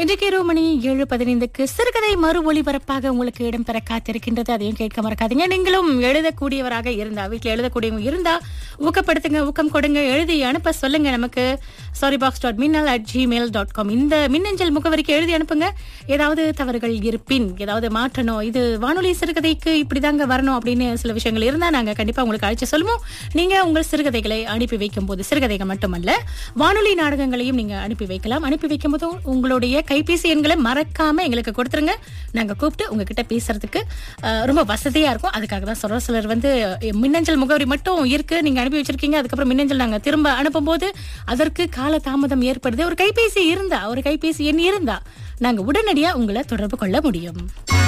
இன்றைக்கு இரவு மணி ஏழு பதினைந்துக்கு சிறுகதை மறு ஒளிபரப்பாக உங்களுக்கு இடம்பெற காத்திருக்கின்றது அதையும் கேட்க மறக்காதீங்க நீங்களும் எழுதக்கூடியவராக இருந்தா வீட்டில் எழுதக்கூடியவங்க இருந்தா ஊக்கப்படுத்துங்க ஊக்கம் கொடுங்க எழுதி அனுப்ப சொல்லுங்க நமக்கு சாரி box dot Minnal at Gmail dot com இந்த மின்னஞ்சல் முகவரிக்கு எழுதி அனுப்புங்க ஏதாவது தவறுகள் இருப்பின் ஏதாவது மாற்றணும் இது வானொலி சிறுகதைக்கு இப்படிதாங்க வரணும் அப்படின்னு சில விஷயங்கள் இருந்தா நாங்க கண்டிப்பா உங்களுக்கு அழைச்சு சொல்லுவோம் நீங்க உங்கள் சிறுகதைகளை அனுப்பி வைக்கும் போது சிறுகதைகள் மட்டுமல்ல வானொலி நாடகங்களையும் நீங்க அனுப்பி வைக்கலாம் அனுப்பி வைக்கும் போது உங்களுடைய கைபேசி எண்களை மறக்காம எங்களுக்கு கொடுத்துருங்க நாங்க கூப்பிட்டு உங்ககிட்ட பேசுறதுக்கு அஹ், ரொம்ப வசதியா இருக்கும் அதுக்காக தான் சொல்ற சிலர் வந்து அஹ், மின்னஞ்சல் முகவரி மட்டும் இருக்கு நீங்க அனுப்பி வச்சிருக்கீங்க அதுக்கப்புறம் மின்னஞ்சல் நாங்க திரும்ப அனுப்பும்போது அதற்கு கால தாமதம் ஏற்படுது ஒரு கைபேசி இருந்தா ஒரு கைபேசி எண் இருந்தா நாங்க உடனடியா உங்களை தொடர்பு கொள்ள முடியும்